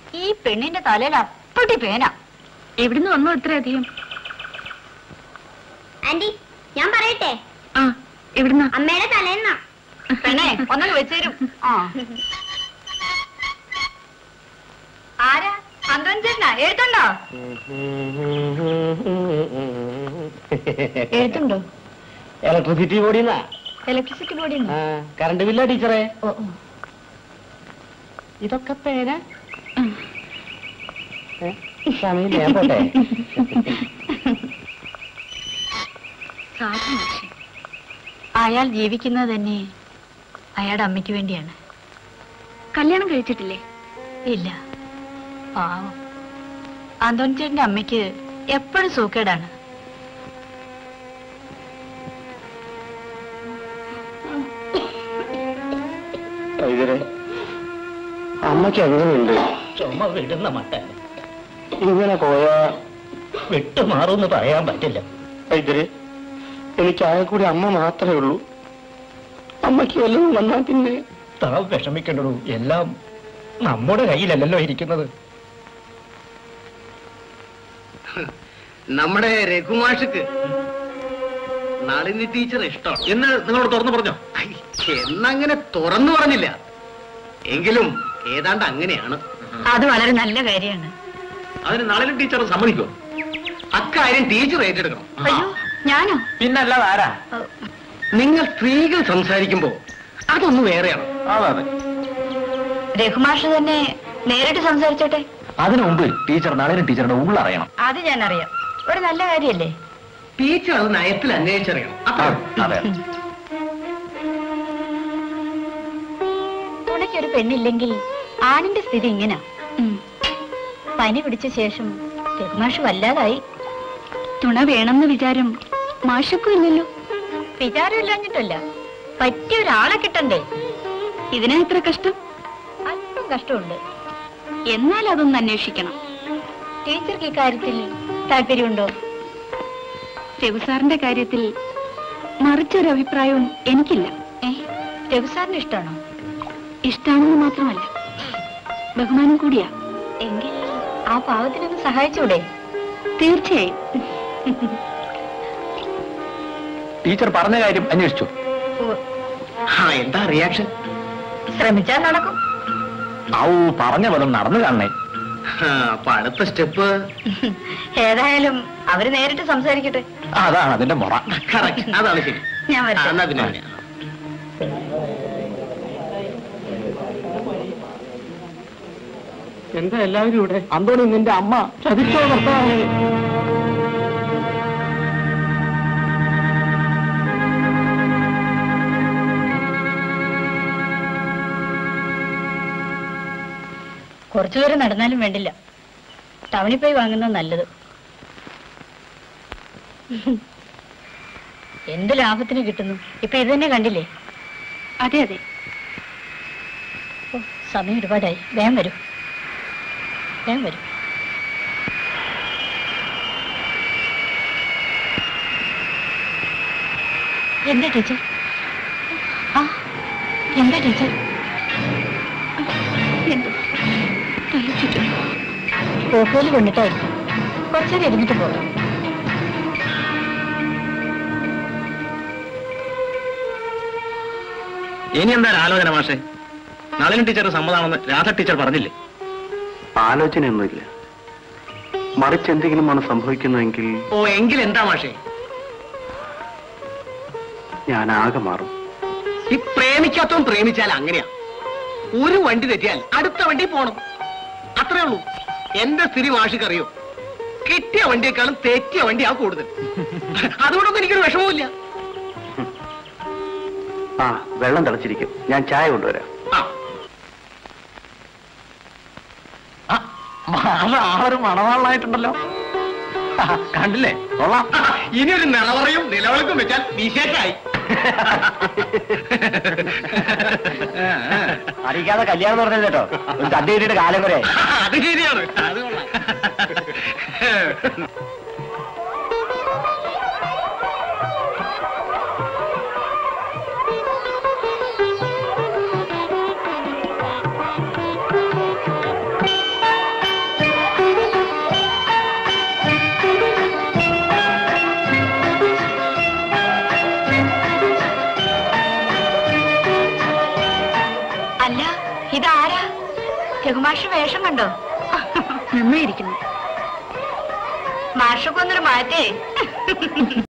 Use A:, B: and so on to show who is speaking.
A: ഈ പെണ്ണിന്റെ തലയിൽ അപ്പടി പേന
B: എവിടുന്ന് വന്നു ഇത്രയധികം
C: ആന്റി ഞാൻ പറയട്ടെ
B: ആ എവിടുന്ന
C: അമ്മയുടെ തലേന്നാ
A: പെണ്ണെ ഒന്നു വെച്ചേരും ആ ആരാ അന്തോഞ്ചേട്ടനാ എഴുത്തുണ്ടോ എഴുത്തുണ്ടോ
D: ഇലക്ട്രിസിറ്റി ബോർഡിന്നാ
A: ഇലക്ട്രിസിറ്റി ബോർഡിൽ
D: കറണ്ട് ബില്ല ടീച്ചറെ
A: ഓ ഓ.
D: ഇതൊക്കെ പേന സമയം ഞാൻ പോട്ടെ
A: സാധു മനുഷ്യൻ അയാൾ ജീവിക്കുന്നത് തന്നെ അയാളുടെ അമ്മയ്ക്ക് വേണ്ടിയാണ്
B: കല്യാണം കഴിച്ചിട്ടില്ലേ
A: ഇല്ല പാവം ആന്തോണിച്ചേട്ടന്റെ അമ്മയ്ക്ക് എപ്പോഴും സൂക്കേടാണ്
D: ഇതിരെ അമ്മയ്ക്ക് എങ്ങനെയുണ്ട്
E: ചുമ വിടുന്ന മട്ട
D: ഇങ്ങനെ പോയാ
E: വിട്ടുമാറുമെന്ന് പറയാൻ പറ്റില്ല
D: ഇതിരെ എനിക്ക് ആകെ കൂടി അമ്മ മാത്രമേ ഉള്ളൂ അമ്മയ്ക്ക് വല്ലതും വന്നാൽ പിന്നെ
E: താൻ വിഷമിക്കണ്ടു എല്ലാം നമ്മുടെ കയ്യിലല്ലല്ലോ ഇരിക്കുന്നത്
F: നമ്മുടെ രഘുമാഷക്ക് നളിനി ടീച്ചർ ഇഷ്ടമാണ് എന്ന് നിങ്ങളോട് തുറന്നു പറഞ്ഞോ എന്നങ്ങനെ തുറന്നു പറഞ്ഞില്ല എങ്കിലും ഏതാണ്ട് അങ്ങനെയാണ്
A: അത് വളരെ നല്ല കാര്യമാണ്
F: അതിന് നളിനി ടീച്ചർ സമ്മതിക്കോ അക്കാര്യം ടീച്ചർ ഏറ്റെടുക്കണം
A: അയ്യോ ഞാനോ
F: പിന്നല്ലാതെ ആരാ നിങ്ങൾ സ്ത്രീകൾ സംസാരിക്കുമ്പോ അതൊന്ന് വേറെയാണ്
D: അതെ
A: രഘുമാഷ് തന്നെ നേരിട്ട് സംസാരിച്ചോട്ടെ
E: അതിനു മുമ്പ് ടീച്ചർ നളിനി ടീച്ചറുടെ ഉള്ളറിയണം
A: അത് ഞാൻ അറിയാം ഒരു നല്ല കാര്യല്ലേ
F: ടീച്ചർ അത് നയത്തിൽ അന്വേഷിച്ചറിയണം അത്രേ ഉള്ളൂ.
E: അതെ
A: തുണയ്ക്കൊരു പെണ്ണില്ലെങ്കിൽ ആണിന്റെ സ്ഥിതി ഇങ്ങനെ പനി പിടിച്ച ശേഷം രഘുമാഷ് വല്ലാതായി
B: തുണ വേണമെന്ന് വിചാരം മാഷക്കും ഇല്ലല്ലോ
A: വിചാരമില്ലാഞ്ഞിട്ടല്ല പറ്റിയ ഒരാളെ കിട്ടണ്ടേ
B: ഇതിനാ ഇത്ര കഷ്ടം
A: അല്പം കഷ്ടമുണ്ട്
B: എന്നാൽ അതൊന്ന് അന്വേഷിക്കണം
A: ടീച്ചർക്ക് ഇക്കാര്യത്തിൽ താല്പര്യമുണ്ടോ
B: രഘുസാറിന്റെ കാര്യത്തിൽ മറിച്ചൊരു അഭിപ്രായവും എനിക്കില്ല
A: ഏ രഘുസാറിന് ഇഷ്ടമാണോ
B: ഇഷ്ടാണെന്ന് മാത്രമല്ല ബഹുമാനം കൂടിയാ
A: എങ്കിൽ ആ പാവത്തിനൊന്ന് സഹായിച്ചൂടെ
B: തീർച്ചയായും
E: ടീച്ചർ പറഞ്ഞ കാര്യം അന്വേഷിച്ചു
F: ആ എന്താ റിയാക്ഷൻ
A: ശ്രമിച്ചാൽ നടക്കും
E: ഔ പറഞ്ഞ പദം നടന്നു കാണണേ
F: അപ്പൊ അടുത്ത സ്റ്റെപ്പ്
A: ഏതായാലും അവര് നേരിട്ട് സംസാരിക്കട്ടെ
E: അതാണ് അതിന്റെ മുറ
F: കറക്റ്റ് അതാണ് ശരി
A: ഞാൻ
F: ആ,
A: വരട്ടെ
F: എന്നാ പിന്നെ അങ്ങനെ.
D: എന്താ എല്ലാവരും ഇവിടെ അന്തോണി നിന്റെ അമ്മ ചതിച്ചോ ഭർത്താവേ
A: കുറച്ചു ദൂരം നടന്നാലും വേണ്ടില്ല ടൗണിൽ പോയി വാങ്ങുന്നത് നല്ലത് എന്ത് ലാഭത്തിന് കിട്ടുന്നു ഇപ്പൊ ഇത് തന്നെ കണ്ടില്ലേ
B: അതെ അതെ
A: ഓ, സമയം ഒരുപാടായി വേഗം വരൂ വേഗം വരൂ എന്താ ടീച്ചർ ആ എന്താ ടീച്ചർ
B: എന്തോ തലച്ചുറ്റും
A: കോപ്പയിൽ കൊണ്ടിട്ടായിരിക്കും കുറച്ചേരം ഇരുന്നിട്ട് പോകാം
F: ഇനി എന്താ ആലോചന മാഷെ നളിനി ടീച്ചർ സമ്മതാണെന്ന് രാധ ടീച്ചർ പറഞ്ഞില്ലേ
D: ആലോചനയൊന്നുമില്ല മറിച്ച് എന്തെങ്കിലുമാണ് സംഭവിക്കുന്നതെങ്കിൽ
F: ഓ എങ്കിൽ എന്താ മാഷെ
D: ഞാൻ ആകെ മാറും
F: ഈ പ്രേമിക്കാത്തവൻ പ്രേമിച്ചാൽ അങ്ങനെയാ ഒരു വണ്ടി തെറ്റിയാൽ അടുത്ത വണ്ടി പോണം അത്രേ ഉള്ളൂ എന്റെ സ്ഥിതി മാഷിക്കറിയോ കിട്ടിയ വണ്ടിയെക്കാളും തെറ്റിയ വണ്ടിയാ കൂടുതൽ അതുകൊണ്ടൊന്നും എനിക്കൊരു വിഷമവുമില്ല
D: ആ വെള്ളം തിളച്ചിരിക്കും ഞാൻ ചായ കൊണ്ടുവരാം
F: ആ
E: ആളൊരു മണവാളായിട്ടുണ്ടല്ലോ കണ്ടില്ലേ കൊള്ളാം
F: ഇനി ഒരു നിലവറയും നിലവിളക്കും വെച്ചാൽ വിശേഷമായി
E: അറിയിക്കാതെ കല്യാണം പറഞ്ഞത് കേട്ടോ ഒരു തന്റെ കിട്ടിയിട്ട് കാലം വരെ
F: അത് ശരിയാണ് അത് കൊള്ളാം
A: രഘുമാഷ് വേഷം കണ്ടോ
B: നന്നായിരിക്കുന്നു
A: മാഷൊക്കെ ഒന്നൊരു മാറ്റേ